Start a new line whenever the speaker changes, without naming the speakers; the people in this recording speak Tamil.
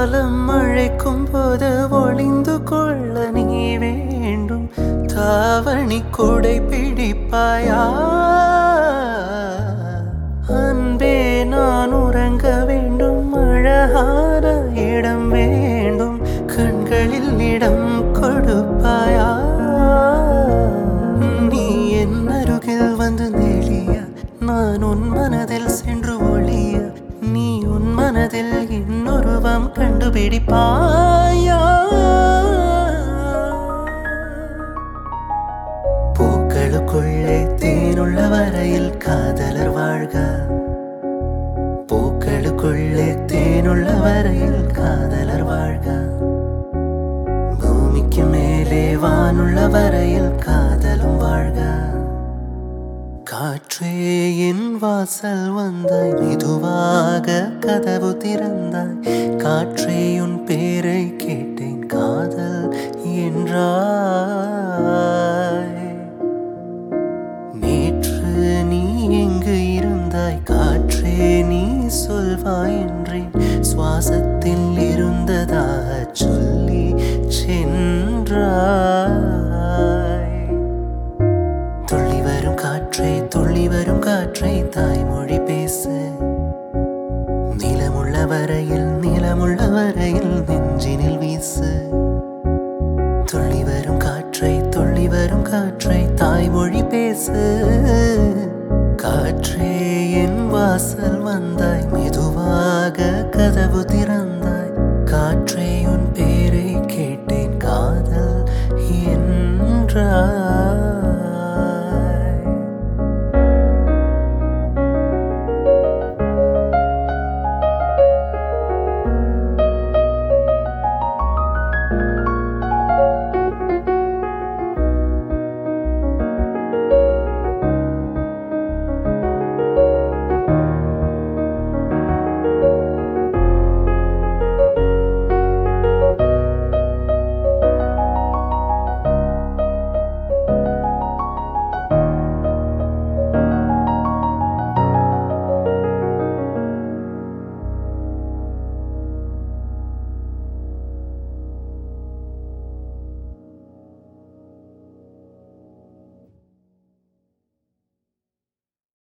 காலம் அழைக்கும் போது ஒளிந்து கொள்ள நீ வேண்டும் தாவணி கொடை பிடிப்பாயா அன்பே நான் உறங்க வேண்டும் அழகான இடம் வேண்டும் கண்களில் இடம் கொடுப்பாயா நீ என் அருகில் வந்து நெளிய நான் உன் மனதில் சென்று ஒளிய நீ உன் மனதில் இன்னொருவம் கண்டுபிடிப்பாயா பூக்களுக்குள்ளே தேனுள்ள வரையில் காதலர் வாழ்க பூக்களுக்குள்ளே தேனுள்ள வரையில் காதலர் வாழ்க பூமிக்கு மேலே வானுள்ள வரையில் காதலும் வாழ்க காற்றே என் வாசல் வந்தாய் மெதுவாக கதவு திறந்தாய் காற்றே உன் பேரை கேட்டேன் காதல் என்றாய் நேற்று நீ எங்கு இருந்தாய் காற்றே நீ சொல்வாய் என்றேன் சுவாசத்தில் இருந்ததாக சொல்லி சென்றாய் துள்ளி வரும் காற்றே துள்ளி வரும் காற்றை தாய்மொழி பேசு நிலமுள்ள வரையில் நிலமுள்ள வரையில் நெஞ்சினில் வீசு துள்ளி வரும் காற்றை துள்ளி வரும் காற்றை தாய்மொழி பேசு காற்றே என் வாசல் வந்தாய்